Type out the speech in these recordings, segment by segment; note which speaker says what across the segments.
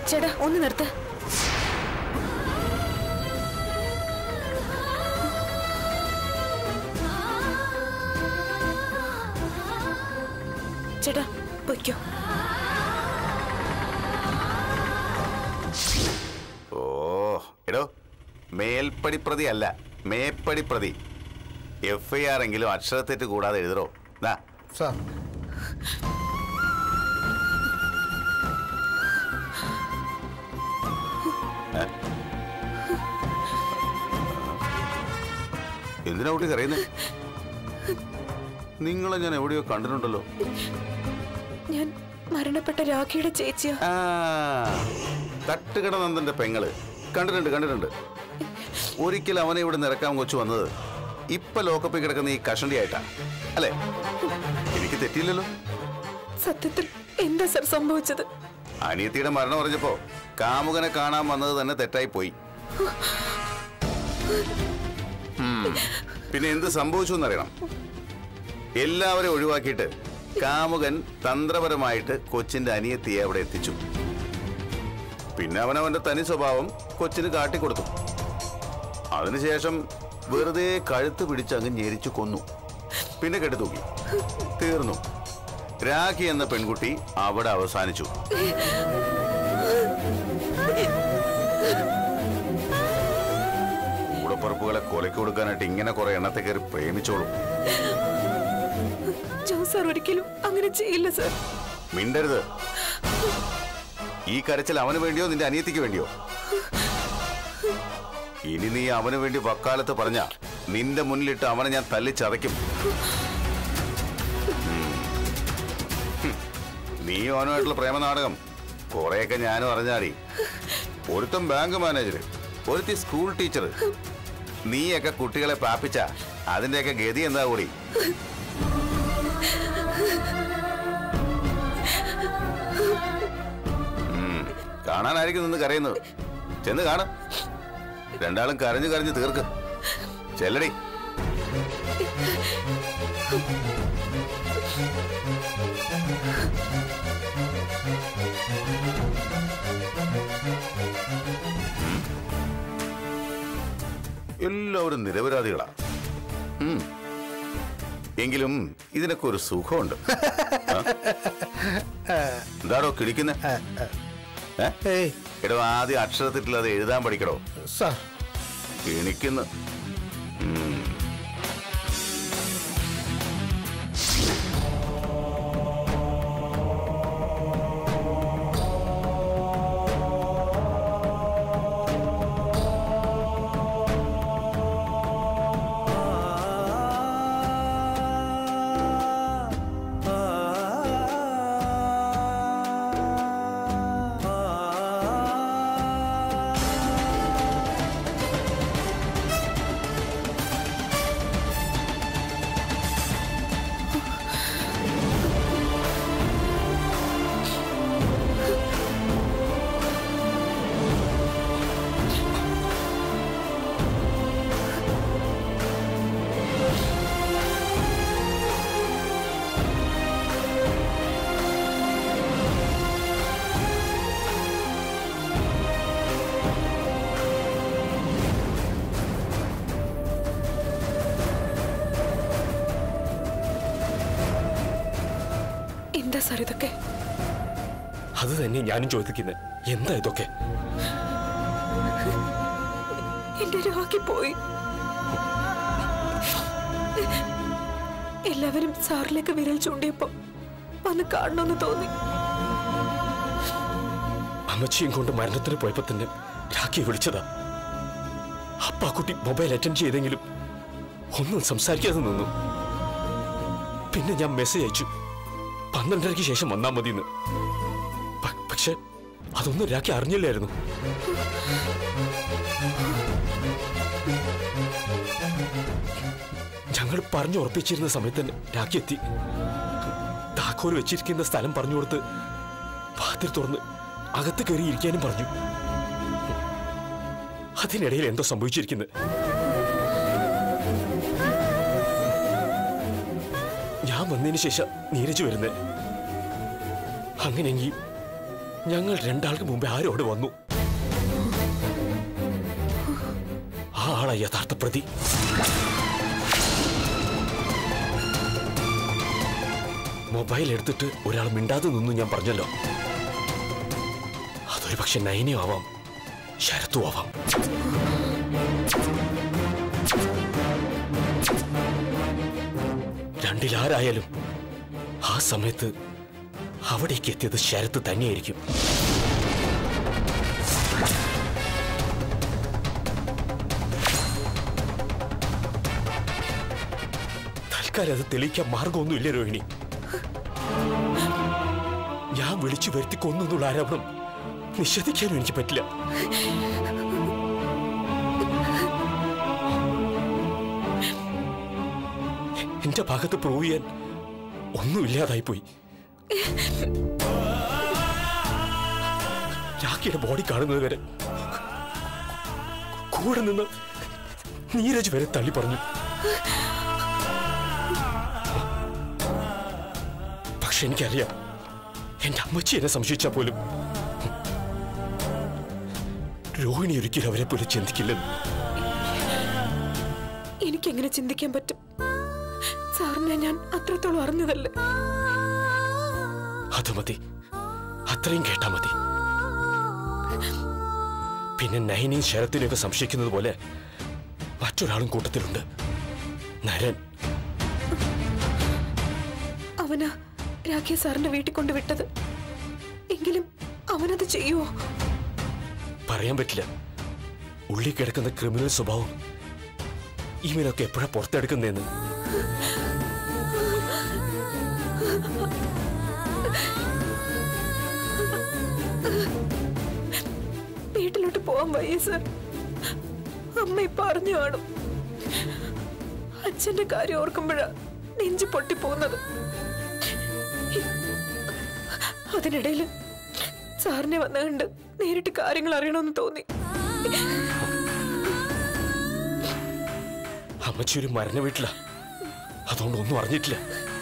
Speaker 1: ചേട്ടാ ഒന്ന് നിർത്ത് ചേട്ടാ പൊയ്ക്കോ
Speaker 2: ഓ എടോ മേൽപ്പടി പ്രതി അല്ല മേപ്പടി പ്രതി എഫ് ഐ ആർ എങ്കിലും അക്ഷരത്തെറ്റ് കൂടാതെ എഴുതറോ ദാ
Speaker 3: സാർ
Speaker 2: എന്തിനാ കുട്ടി കരയുന്നേ നിങ്ങളെ ഞാൻ എവിടെയോ കണ്ടിട്ടുണ്ടല്ലോ
Speaker 1: ഞാൻ മരണപ്പെട്ട രാഖിയുടെ ചേച്ചിയാ
Speaker 2: ആ തട്ടുകടനന്ദന്റെ പെങ്ങള് കണ്ടിട്ടുണ്ട് കണ്ടിട്ടുണ്ട് ഒരിക്കൽ അവനെ ഇവിടെ നിറക്കാൻ കൊച്ചു വന്നത് ഇപ്പൊ ലോക്കപ്പിൽ കിടക്കുന്ന ഈ കഷണ്ടി ആയിട്ടാ അല്ലേ എനിക്ക് തെറ്റിയില്ലല്ലോ
Speaker 1: സത്യത്തിൽ എന്താ സർ സംഭവിച്ചത്
Speaker 2: അനിയത്തിയുടെ മരണം പറഞ്ഞപ്പോ കാമുകനെ കാണാൻ വന്നത് തന്നെ തെറ്റായി പോയി ഉം. പിന്നെ എന്ത് സംഭവിച്ചു എന്നറിയണം എല്ലാവരെയും ഒഴിവാക്കിയിട്ട് കാമുകൻ തന്ത്രപരമായിട്ട് കൊച്ചിന്റെ അനിയത്തിയെ അവിടെ എത്തിച്ചു പിന്നെ അവൻ അവന്റെ തനി സ്വഭാവം കൊച്ചിന് കാട്ടിക്കൊടുത്തു അതിനുശേഷം വെറുതെ കഴുത്ത് പിടിച്ച് അങ്ങ് ഞെരിച്ചു കൊന്നു പിന്നെ കെടുതൂക്കി തീർന്നു രാഖി എന്ന പെൺകുട്ടി അവിടെ അവസാനിച്ചു കൂടപ്പുറപ്പുകളെ കൊലക്ക് കൊടുക്കാനായിട്ട് ഇങ്ങനെ കുറെ എണ്ണത്തെ കയറി പ്രേമിച്ചോളൂ
Speaker 1: ജോ സർ ഒരിക്കലും അങ്ങനെ ചെയ്യില്ല സർ
Speaker 2: മിണ്ടരുത് ഈ കരച്ചിൽ അവന് വേണ്ടിയോ നിന്റെ അനിയത്തിക്ക് വേണ്ടിയോ ഇനി നീ അവന് വേണ്ടി വക്കാലത്ത് പറഞ്ഞ നിന്റെ മുന്നിലിട്ട് അവനെ ഞാൻ തല്ലിച്ചതയ്ക്കും ഉം. ഹും. നീ അവനുമായിട്ടുള്ള പ്രേമനാടകം കുറെയൊക്കെ ഞാനും അറിഞ്ഞാടി ഒരുത്തൻ ബാങ്ക് മാനേജർ ഒരുത്തി സ്കൂൾ ടീച്ചർ നീയൊക്കെ കുട്ടികളെ പാപ്പിച്ച അതിന്റെയൊക്കെ ഗതി എന്താ കൂടി ഉം. കാണാനായിരിക്കും നിന്ന് കരയുന്നത് ചെന്ന് കാണ രണ്ടാളും കരഞ്ഞു കരഞ്ഞു തീർക്ക് ചെല്ലടി ഉം. എല്ലാവരും നിരപരാധികളാ ഉം. എങ്കിലും ഇതിനൊക്കെ ഒരു സുഖമുണ്ട് ആ? എന്താടോ കിടിക്കുന്നേ
Speaker 3: ഏയ്
Speaker 2: എടോ ആദ്യം അക്ഷരത്തിട്ടിൽ അത് എഴുതാൻ പഠിക്കടോ
Speaker 3: സാർ
Speaker 2: കിണിക്കുന്നു ഉം.
Speaker 1: എന്താ സർ ഇതൊക്കെ
Speaker 4: അത് തന്നെ ഞാനും ചോദിക്കുന്നത് എന്താ ഇതൊക്കെ
Speaker 1: എന്റെ രാഖി പോയി എല്ലാവരും സാറിലേക്ക് വിരൽ ചൂണ്ടിയപ്പോ വന്ന് കാണണമെന്ന് തോന്നി
Speaker 4: അമ്മച്ചിയും കൊണ്ട് മരണത്തിന് പോയപ്പോ തന്നെ രാഖിയെ വിളിച്ചതാ അപ്പ ആ കുട്ടി മൊബൈൽ അറ്റൻഡ് ചെയ്തെങ്കിലും ഒന്നും സംസാരിക്കാതെ നിന്നു പിന്നെ ഞാൻ മെസ്സേജ് അയച്ചു പന്ത്രണ്ടരയ്ക്ക് ശേഷം വന്നാ മതിയെന്ന് പ- പക്ഷെ അതൊന്നും രാഖി അറിഞ്ഞില്ലായിരുന്നു ഞങ്ങൾ പറഞ്ഞുറപ്പിച്ചിരുന്ന സമയത്ത് തന്നെ രാഖി എത്തി താക്കോൽ വെച്ചിരിക്കുന്ന സ്ഥലം പറഞ്ഞു കൊടുത്ത് വാതിൽ തുറന്ന് അകത്ത് കയറി ഇരിക്കാനും പറഞ്ഞു അതിനിടയിൽ എന്തോ സംഭവിച്ചിരിക്കുന്നത് ഞാൻ വന്നതിന് ശേഷം നീരജ് വരുന്നത് അങ്ങനെയെങ്കിൽ ഞങ്ങൾ രണ്ടാൾക്ക് മുമ്പേ ആരോട് വന്നു ആ ആളാ യഥാർത്ഥ പ്രതി മൊബൈൽ എടുത്തിട്ട് ഒരാൾ മിണ്ടാതെ നിന്നു ഞാൻ പറഞ്ഞല്ലോ അതൊരു പക്ഷെ നൈനയും ആവാം ശരത്തും ആവാം രണ്ടിലാരായാലും ആ സമയത്ത് അവിടേക്ക് എത്തിയത് ശരത്ത് തന്നെയായിരിക്കും തൽക്കാലം അത് തെളിയിക്കാൻ മാർഗമൊന്നുമില്ല രോഹിണി ഞാൻ വിളിച്ചു വരുത്തി കൊന്നുള്ള ആരോപണം നിഷേധിക്കാനും എനിക്ക് പറ്റില്ല എന്റെ ഭാഗത്ത് പ്രൂവ് ചെയ്യാൻ ഒന്നുമില്ലാതായി പോയി രാഖിയുടെ ബോഡി കാണുന്നത് വരെ കൂടെ നിന്ന് നീരജ് വരെ തള്ളി പറഞ്ഞു പക്ഷെ എനിക്കറിയാം എന്റെ അമ്മച്ചി എന്നെ സംശയിച്ചാൽ പോലും രോഹിണി ഒരിക്കലും അവരെ പോലെ ചിന്തിക്കില്ലെന്ന്
Speaker 1: എനിക്കെങ്ങനെ ചിന്തിക്കാൻ പറ്റും സാറിനെ ഞാൻ അത്രത്തോളം അറിഞ്ഞതല്ലേ
Speaker 4: അത് മതി അത്രയും കേട്ടാ മതി പിന്നെ നൈനയും ശരത്തിനെയൊക്കെ സംശയിക്കുന്നത് പോലെ മറ്റൊരാളും കൂട്ടത്തിലുണ്ട് നരൻ
Speaker 1: അവനാ രാഖിയ സാറിന്റെ വീട്ടിൽ കൊണ്ട് വിട്ടത് എങ്കിലും അവനത് ചെയ്യുവോ
Speaker 4: പറയാൻ പറ്റില്ല ഉള്ളിൽ കിടക്കുന്ന ക്രിമിനൽ സ്വഭാവം ഇവനൊക്കെ എപ്പോഴാ പുറത്തെടുക്കുന്നതെന്ന്
Speaker 1: വീട്ടിലോട്ട് പോവാൻ വയ്യ സർ അമ്മ ഇപ്പൊ അറിഞ്ഞു കാണും അച്ഛന്റെ കാര്യം ഓർക്കുമ്പോഴാ നെഞ്ചു പൊട്ടിപ്പോകുന്നത് അതിനിടയിൽ സാറിനെ വന്ന കണ്ട് നേരിട്ട് കാര്യങ്ങൾ അറിയണമെന്ന് തോന്നി
Speaker 4: അമ്മച്ചി ഒരു മരണ വീട്ടിലാ അതുകൊണ്ട് ഒന്നും അറിഞ്ഞിട്ടില്ല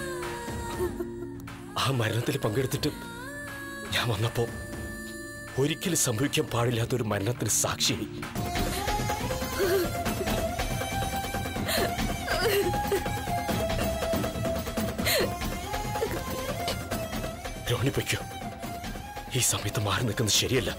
Speaker 4: ആ മരണത്തിൽ പങ്കെടുത്തിട്ട് ഞാൻ വന്നപ്പോ ഒരിക്കലും സംഭവിക്കാൻ പാടില്ലാത്ത ഒരു മരണത്തിന് സാക്ഷിയായി രോണി പൊയ്ക്കോ ഈ സമയത്ത് മാറി നിൽക്കുന്നത് ശരിയല്ല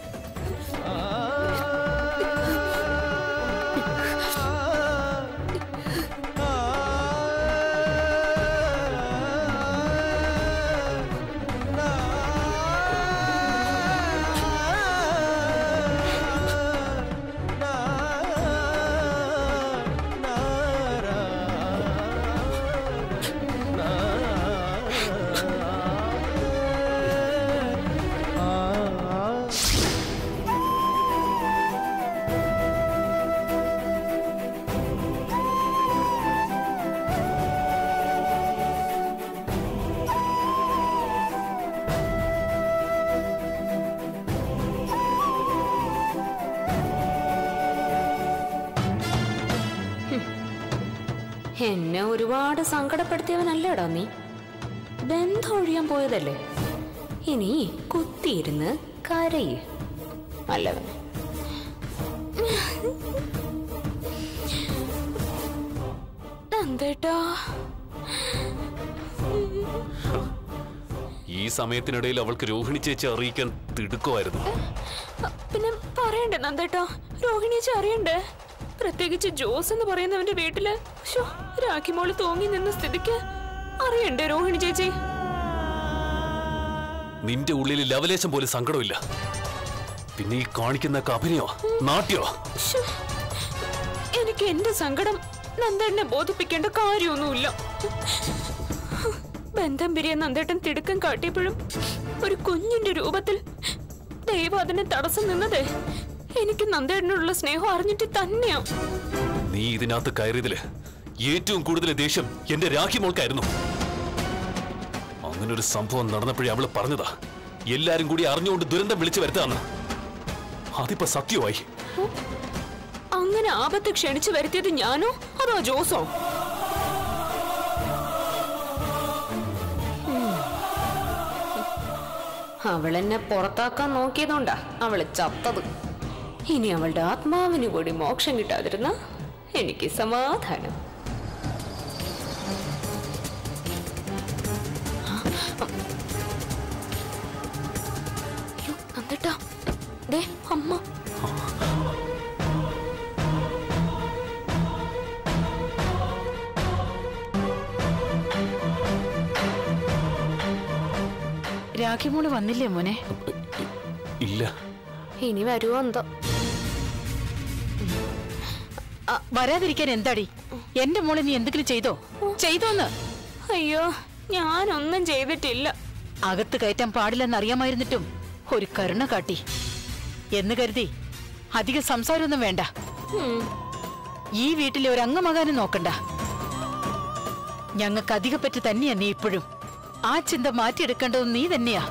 Speaker 5: എന്നെ ഒരുപാട് സങ്കടപ്പെടുത്തിയവനല്ലേടാ നീ ബന്ധം ഒഴിയാൻ പോയതല്ലേ ഇനി കുത്തിയിരുന്ന് കരയ് നല്ലവൻ എന്തേട്ടാ
Speaker 6: ഈ സമയത്തിനിടയിൽ അവൾക്ക് രോഹിണി ചേച്ചി അറിയിക്കാൻ തിടുക്കമായിരുന്നു
Speaker 5: പിന്നെ പറയണ്ടേ നന്ദേട്ടാ രോഹിണിയേച്ചി അറിയണ്ടേ പ്രത്യേകിച്ച് ജോസ് എന്ന് പറയുന്നവന്റെ വീട്ടില് ശോ, രാഖി മോള് തൂങ്ങി നിന്ന സ്ഥിതിക്ക് അറിയണ്ടേ രോഹിണി ചേച്ചി
Speaker 6: നിന്റെ ഉള്ളിൽ ലവലേശം പോലും സങ്കടമില്ല പിന്നെ ഈ കാണിക്കുന്ന അഭിനയോ നാട്യോ
Speaker 5: ശ്ശോ, എനിക്ക് എന്റെ സങ്കടം നന്ദേട്ടനെ ബോധിപ്പിക്കേണ്ട കാര്യമൊന്നുമില്ല ബന്ധം പിരിയ നന്ദേട്ടൻ തിടുക്കം കാട്ടിയപ്പോഴും ഒരു കുഞ്ഞിന്റെ രൂപത്തിൽ ദൈവം അതിനെ തടസ്സം നിന്നതേ എനിക്ക് നന്ദേട്ടനോടുള്ള സ്നേഹം അറിഞ്ഞിട്ട് തന്നെയാ
Speaker 6: നീ ഇതിനകത്ത് കയറിയതില് ഏറ്റവും കൂടുതൽ ദേഷ്യം എന്റെ രാഖി മോൾക്കായിരുന്നു അങ്ങനെ ഒരു സംഭവം നടന്നപ്പോഴേ അവള് പറഞ്ഞതാ എല്ലാരും കൂടി അറിഞ്ഞുകൊണ്ട് ദുരന്തം വിളിച്ചു വരുത്താന്ന് അതിപ്പോ സത്യമായി
Speaker 5: അങ്ങനെ ആപത്ത് ക്ഷണിച്ചു വരുത്തിയത് ഞാനോ അതോ ജോസോ ഉം. അവളെന്നെ പുറത്താക്കാൻ നോക്കിയതുകൊണ്ടാ അവള് ചത്തത് ഇനി അവളുടെ ആത്മാവിന് കൂടി മോക്ഷം കിട്ടാതിരുന്ന എനിക്ക് സമാധാനം അയ്യോ, നന്ദേട്ടാ ദേ അമ്മ
Speaker 7: രാഖിമോള് വന്നില്ലേ മോനെ
Speaker 6: ഇല്ല
Speaker 5: ഇനി വരുമോ എന്തോ
Speaker 7: ആ, വരാതിരിക്കാൻ എന്താടി എന്റെ മോളെ നീ എന്തെങ്കിലും ചെയ്തോ ചെയ്തോന്ന്
Speaker 5: അയ്യോ ഞാനൊന്നും ചെയ്തിട്ടില്ല
Speaker 7: അകത്ത് കയറ്റാൻ പാടില്ലെന്ന് അറിയാമായിരുന്നിട്ടും ഒരു കരുണ കാട്ടി എന്ന് കരുതി അധികം സംസാരമൊന്നും വേണ്ട
Speaker 5: ഉം.
Speaker 7: ഈ വീട്ടിലെ ഒരു അംഗമകാനും നോക്കണ്ട ഞങ്ങൾക്ക് അധികപ്പറ്റ് തന്നെയാ നീ ഇപ്പോഴും ആ ചിന്ത മാറ്റിയെടുക്കേണ്ടത് നീ തന്നെയാ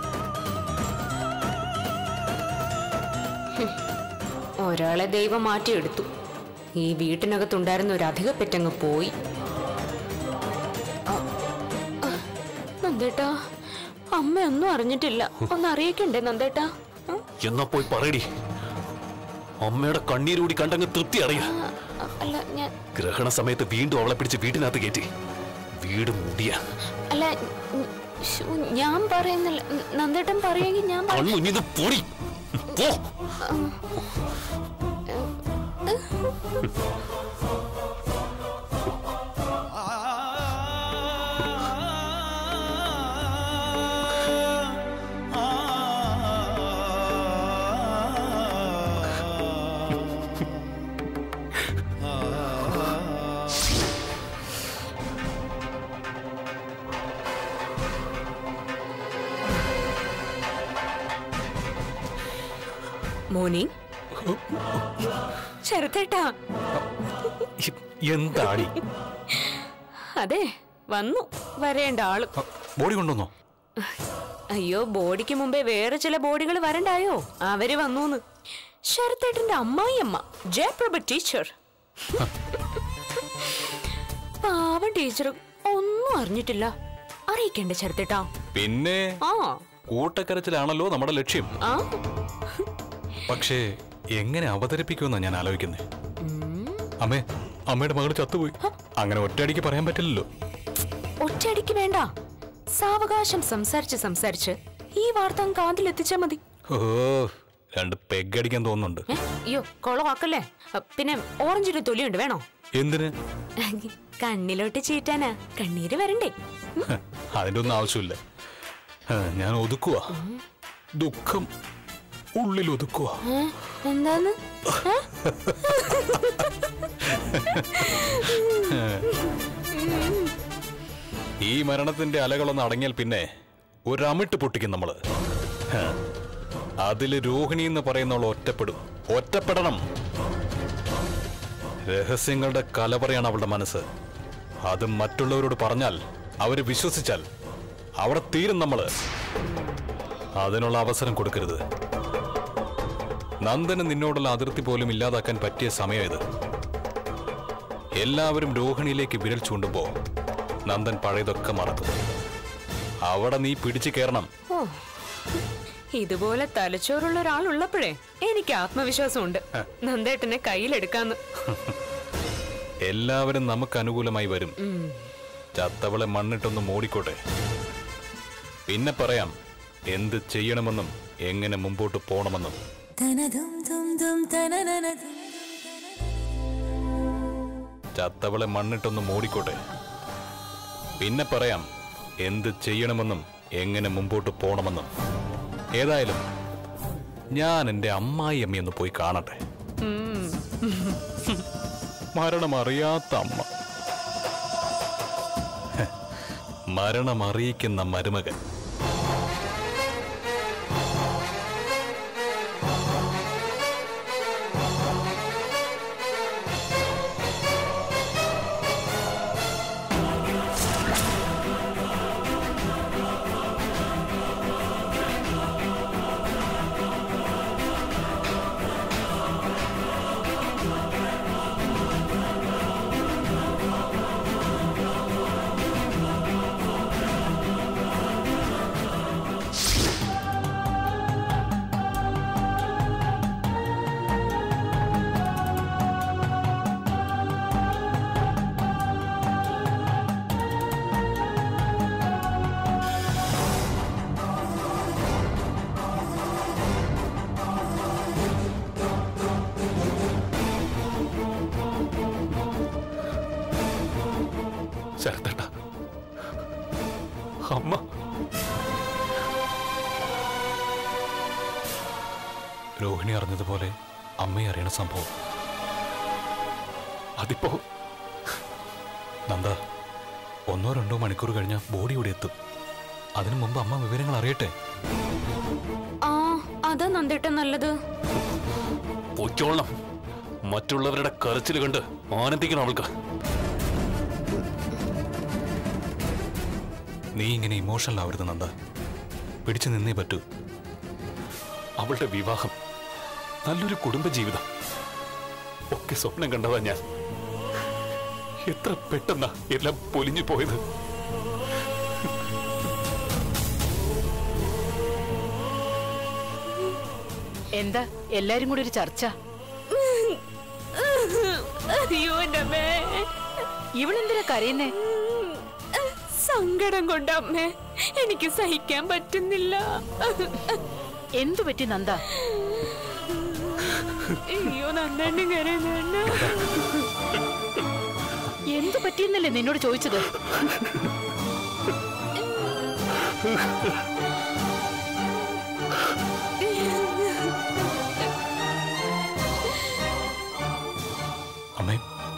Speaker 5: ഒരാളെ ദൈവം മാറ്റിയെടുത്തു ഈ വീട്ടിനകത്തുണ്ടായിരുന്ന ഒരു അധിക പെറ്റങ്ങ് പോയി അ- അ, നന്ദേട്ടാ അമ്മയൊന്നും അറിഞ്ഞിട്ടില്ല ഒന്ന് അറിയിക്കണ്ടേ നന്ദേട്ടാ ഉം?
Speaker 6: എന്നാ പോയി പറയടി അമ്മയുടെ കണ്ണീരൂടി കണ്ടങ്ങ് തൃപ്തി അറിയാ
Speaker 5: അ, അല്ല ഞാൻ
Speaker 6: ഗ്രഹണ സമയത്ത് വീണ്ടും അവളെ പിടിച്ച് വീട്ടിനകത്ത് കയറ്റി വീട് മൂടിയ
Speaker 5: അല്ല ഉം, ശ്ശോ, ഞാൻ പറയുന്നില്ല ഉം, നന്ദേട്ടൻ പറയുമെങ്കിൽ ഞാൻ പറ-
Speaker 6: കൺമുന്നിന്ന് പൊടി പോ
Speaker 5: മോനി ചെറുത്തേട്ടാ
Speaker 6: എന്താടി
Speaker 5: അതെ വന്നു വരേണ്ട ആള്
Speaker 6: ബോഡി കൊണ്ടുവന്നോ
Speaker 5: അയ്യോ ബോഡിക്ക് മുമ്പേ വേറെ ചില ബോഡികൾ വരണ്ടായോ അവര് വന്നൂന്ന് ശരത്തേട്ടന്റെ അമ്മായിയമ്മ ജയപ്രഭ ടീച്ചർ പാവം ടീച്ചർ ഒന്നും അറിഞ്ഞിട്ടില്ല അറിയിക്കണ്ടേ ശരത്തേട്ടാ
Speaker 6: പിന്നെ
Speaker 5: ആ
Speaker 6: കൂട്ടക്കരച്ചിലാണല്ലോ നമ്മുടെ ലക്ഷ്യം
Speaker 5: ആ
Speaker 6: പക്ഷേ എങ്ങനെ അവതരിപ്പിക്കുമെന്നാ ഞാൻ ആലോചിക്കുന്നത് അമ്മേ അമ്മയുടെ മകൾ ചത്തുപോയി അങ്ങനെ ഒറ്റയടിക്ക് പറയാൻ പറ്റില്ലല്ലോ
Speaker 5: ഒറ്റയടിക്ക് വേണ്ട സാവകാശം സംസാരിച്ച് സംസാരിച്ച് ഈ വാർത്ത അങ്ങ് കാതിലെത്തിച്ചാ മതി
Speaker 6: ഓ രണ്ട് പെഗടിക്കാൻ തോന്നുന്നുണ്ട്
Speaker 5: ഏ? അയ്യോ കൊളവാക്കല്ലേ അ, പിന്നെ ഓറഞ്ചിന്റെ തൊലിയുണ്ട് വേണോ
Speaker 6: എന്തിന്
Speaker 5: കണ്ണിലോട്ട് ചീറ്റാനാ കണ്ണീര് വരണ്ടേ ഉം.
Speaker 6: ഹ, അതിന്റെ ഒന്നും ആവശ്യമില്ല ഹ, ഞാൻ ഒതുക്കുക ദുഃഖം ഉള്ളിൽ ഒതുക്കുക
Speaker 5: ഏ? എന്താന്ന് ഏ?
Speaker 6: ഈ മരണത്തിന്റെ അലകളൊന്ന് അടങ്ങിയാൽ പിന്നെ ഒരമിട്ട് പൊട്ടിക്കും നമ്മള് ഹ, അതില് രോഹിണി എന്ന് പറയുന്നവൾ ഒറ്റപ്പെടും ഒറ്റപ്പെടണം രഹസ്യങ്ങളുടെ കലവറയാണ് അവളുടെ മനസ്സ് അത് മറ്റുള്ളവരോട് പറഞ്ഞാൽ അവര് വിശ്വസിച്ചാൽ അവിടെ തീരും നമ്മള് അതിനുള്ള അവസരം കൊടുക്കരുത് നന്ദന് നിന്നോടുള്ള അതിർത്തി പോലും ഇല്ലാതാക്കാൻ പറ്റിയ സമയം ഇത് എല്ലാവരും രോഹിണിയിലേക്ക് വിരൽ ചൂണ്ടുമ്പോ നന്ദൻ പഴയതൊക്കെ മറക്കും അവിടെ നീ പിടിച്ചു കയറണം
Speaker 5: ഓ ഇതുപോലെ തലച്ചോറുള്ള ഒരാളുള്ളപ്പോഴേ എനിക്ക് ആത്മവിശ്വാസമുണ്ട് നന്ദേട്ടനെ കയ്യിലെടുക്കാന്ന്
Speaker 6: എല്ലാവരും നമുക്ക് അനുകൂലമായി വരും
Speaker 5: ഉം.
Speaker 6: ചത്തവളെ മണ്ണിട്ടൊന്ന് മൂടിക്കോട്ടെ പിന്നെ പറയാം എന്ത് ചെയ്യണമെന്നും എങ്ങനെ മുമ്പോട്ട് പോണമെന്നും ചത്തവളെ മണ്ണിട്ടൊന്ന് മൂടിക്കോട്ടെ പിന്നെ പറയാം എന്ത് ചെയ്യണമെന്നും എങ്ങനെ മുമ്പോട്ട് പോണമെന്നും ഏതായാലും ഞാൻ എൻ്റെ അമ്മായി അമ്മയൊന്ന് പോയി കാണട്ടെ മരണമറിയാത്ത അമ്മ ഹെ, മരണമറിയിക്കുന്ന മരുമകൻ രോഹിണി അറിഞ്ഞതുപോലെ അമ്മയെ അറിയണ സംഭവം അതിപ്പോ നന്ദ ഒന്നോ രണ്ടോ മണിക്കൂർ കഴിഞ്ഞാൽ ബോഡി ഇവിടെ എത്തും അതിനു മുമ്പ് അമ്മ വിവരങ്ങൾ അറിയട്ടെ
Speaker 5: ആ അതാ നന്ദേട്ടൻ നല്ലത്
Speaker 4: പൊയ്ക്കോളണം മറ്റുള്ളവരുടെ കരച്ചിൽ കണ്ട് ആനന്ദിക്കണം അവൾക്ക്
Speaker 6: നീ ഇങ്ങനെ ഇമോഷണൽ ആവരുത് നന്ദ പിടിച്ചു നിന്നേ പറ്റൂ
Speaker 4: അവളുടെ വിവാഹം നല്ലൊരു കുടുംബജീവിതം ഒക്കെ സ്വപ്നം കണ്ടതാ ഞാൻ എത്ര പെട്ടെന്നാ എല്ലാം പൊലിഞ്ഞു പോയത്
Speaker 7: എന്താ എല്ലാരും കൂടി ഒരു ചർച്ച
Speaker 5: അയ്യോ എന്റെ അമ്മേ
Speaker 7: ഇവളെന്തിനാ കരയുന്നേ
Speaker 5: സങ്കടം കൊണ്ട് അമ്മേ എനിക്ക് സഹിക്കാൻ പറ്റുന്നില്ല
Speaker 7: എന്തു പറ്റി നന്ദ
Speaker 5: അയ്യോ നന്ദണ്ണ കരയുന്ന
Speaker 7: എന്തു പറ്റിയെന്നല്ലേ നിന്നോട് ചോദിച്ചത്
Speaker 6: അമ്മേ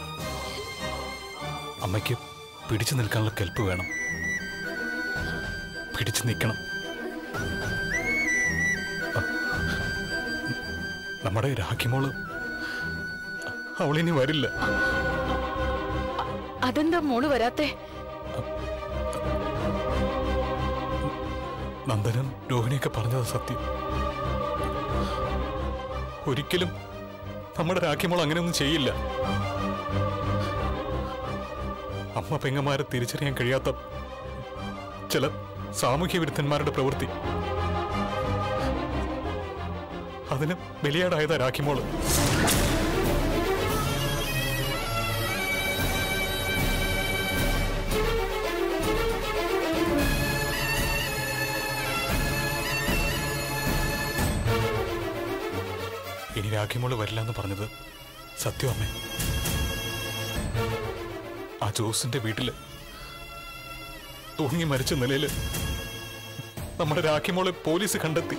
Speaker 6: അമ്മയ്ക്ക് പിടിച്ചു നിൽക്കാനുള്ള കെൽപ്പ് വേണം പിടിച്ചു നിൽക്കണം അ- നമ്മുടെ രാഖിമോള് അവളിനി വരില്ല
Speaker 7: അതെന്താ മോള് വരാത്തെ
Speaker 6: നന്ദനൻ രോഹിണിയൊക്കെ പറഞ്ഞത് സത്യം ഒരിക്കലും നമ്മുടെ രാഖിമോൾ അങ്ങനെയൊന്നും ചെയ്യില്ല അമ്മ പെങ്ങന്മാരെ തിരിച്ചറിയാൻ കഴിയാത്ത ചില സാമൂഹ്യ വിരുദ്ധന്മാരുടെ പ്രവൃത്തി അതിന് ബലിയാടായതാ രാഖിമോള് ഇനി രാഖിമോള് വരില്ല എന്ന് പറഞ്ഞത് സത്യം അമ്മേ ആ ജോസിന്റെ വീട്ടില് തൂങ്ങി മരിച്ച നിലയില് നമ്മുടെ രാഖിമോളെ പോലീസ് കണ്ടെത്തി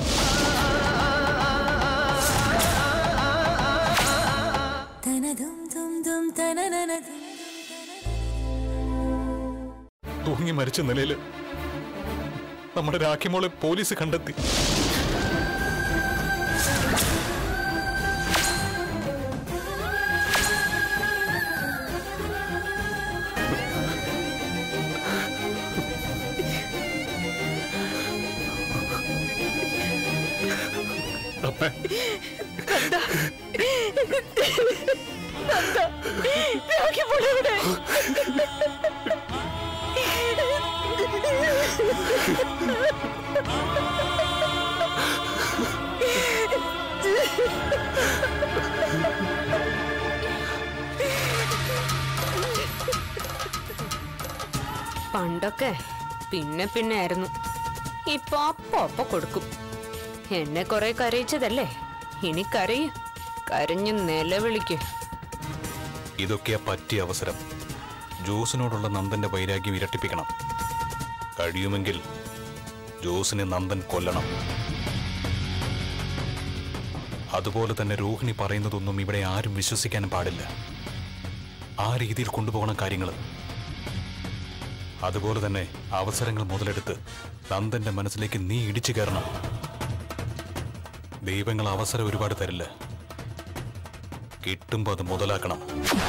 Speaker 6: തൂങ്ങി മരിച്ച നിലയില് നമ്മുടെ രാഖിമോളെ പോലീസ് കണ്ടെത്തി അമ്മേ
Speaker 5: പണ്ടൊക്കെ പിന്നെ പിന്നെ ആയിരുന്നു ഇപ്പൊ അപ്പൊ അപ്പൊ കൊടുക്കും എന്നെ കുറെ കരയിച്ചതല്ലേ ഇനി കരയ് കരഞ്ഞു നിലവിളിക്ക്
Speaker 6: ഇതൊക്കെയാ പറ്റിയ അവസരം ജോസിനോടുള്ള നന്ദന്റെ വൈരാഗ്യം ഇരട്ടിപ്പിക്കണം കഴിയുമെങ്കിൽ ജോസിനെ നന്ദൻ കൊല്ലണം അതുപോലെ തന്നെ രോഹിണി പറയുന്നതൊന്നും ഇവിടെ ആരും വിശ്വസിക്കാൻ പാടില്ല ആ രീതിയിൽ കൊണ്ടുപോകണം കാര്യങ്ങൾ അതുപോലെ തന്നെ അവസരങ്ങൾ മുതലെടുത്ത് നന്ദന്റെ മനസ്സിലേക്ക് നീ ഇടിച്ചു കയറണം ദൈവങ്ങൾ അവസരം ഒരുപാട് തരില്ല കിട്ടുമ്പോൾ അത് മുതലാക്കണം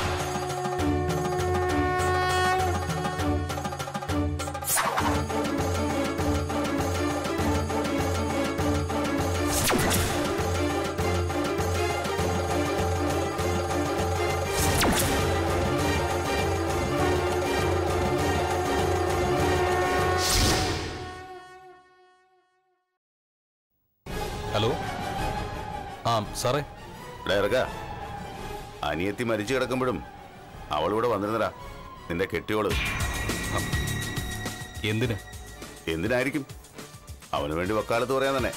Speaker 6: ഹലോ ആ സാറേ
Speaker 2: ഡയറക്ക അനിയത്തി മരിച്ചു കിടക്കുമ്പോഴും അവളിവിടെ വന്നിരുന്നടാ നിന്റെ കെട്ടിയോള്
Speaker 6: എന്തിന്
Speaker 2: എന്തിനായിരിക്കും അവന് വേണ്ടി വക്കാലത്ത് പറയാൻ തന്നെ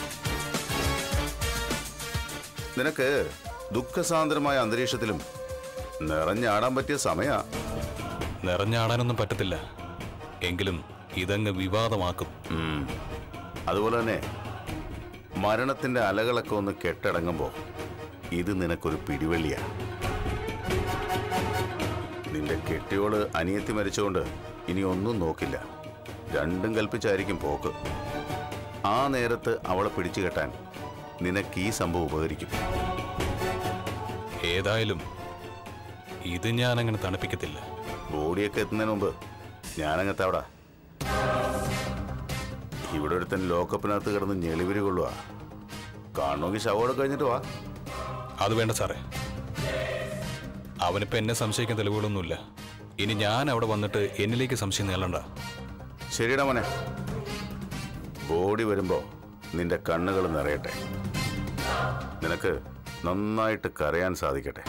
Speaker 2: നിനക്ക് ദുഃഖസാന്ദ്രമായ അന്തരീക്ഷത്തിലും നിറഞ്ഞാടാൻ പറ്റിയ സമയാ
Speaker 6: നിറഞ്ഞാടാനൊന്നും പറ്റത്തില്ല എങ്കിലും ഇതങ്ങ് വിവാദമാക്കും
Speaker 2: ഉം. അതുപോലെ തന്നെ മരണത്തിന്റെ അലകളൊക്കെ ഒന്ന് കെട്ടടങ്ങുമ്പോൾ ഇത് നിനക്കൊരു പിടിവള്ളിയാ നിന്റെ കെട്ടിയോള് അനിയത്തി മരിച്ചുകൊണ്ട് ഇനി ഒന്നും നോക്കില്ല രണ്ടും കൽപ്പിച്ചായിരിക്കും പോക്ക് ആ നേരത്ത് അവളെ പിടിച്ചു കെട്ടാൻ നിനക്ക് ഈ സംഭവം ഉപകരിക്കും
Speaker 6: ഏതായാലും ഇത് ഞാൻ അങ്ങനെ തണുപ്പിക്കത്തില്ല
Speaker 2: ബോഡിയൊക്കെ എത്തുന്നതിന് മുമ്പ് ഞാനങ്ങത്തെ അവിടെ ഇവിടെ ഒരുത്തൻ ലോക്കപ്പിനകത്ത് കിടന്ന് ഞെളിവിരി കൊള്ളുക കാണണമെങ്കിൽ ശവോടെ കഴിഞ്ഞിട്ട് വാ
Speaker 6: അത് വേണ്ട സാറേ അവനിപ്പോ എന്നെ സംശയിക്കാൻ തെളിവുകളൊന്നുമില്ല ഇനി ഞാൻ അവിടെ വന്നിട്ട് എന്നിലേക്ക് സംശയം നേളണ്ട
Speaker 2: ശരിടാ മോനെ ബോഡി വരുമ്പോ നിന്റെ കണ്ണുകൾ നിറയട്ടെ നിനക്ക് നന്നായിട്ട് കരയാൻ സാധിക്കട്ടെ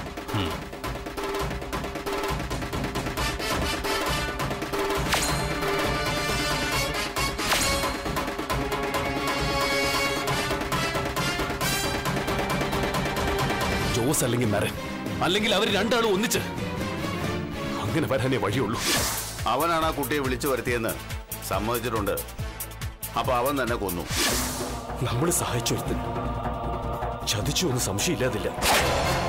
Speaker 4: ജോസ് അല്ലെങ്കിൽ നരൻ അല്ലെങ്കിൽ അവർ രണ്ടാളും ഒന്നിച്ച് അങ്ങനെ വരാനേ വഴിയുള്ളൂ
Speaker 2: അവനാണ് ആ കുട്ടിയെ വിളിച്ചു വരുത്തിയെന്ന് സമ്മതിച്ചിട്ടുണ്ട് അപ്പൊ അവൻ തന്നെ കൊന്നു
Speaker 4: നമ്മൾ സഹായിച്ചു ഒരുത്തൻ ചതിച്ചു എന്ന് സംശയമില്ലാതില്ല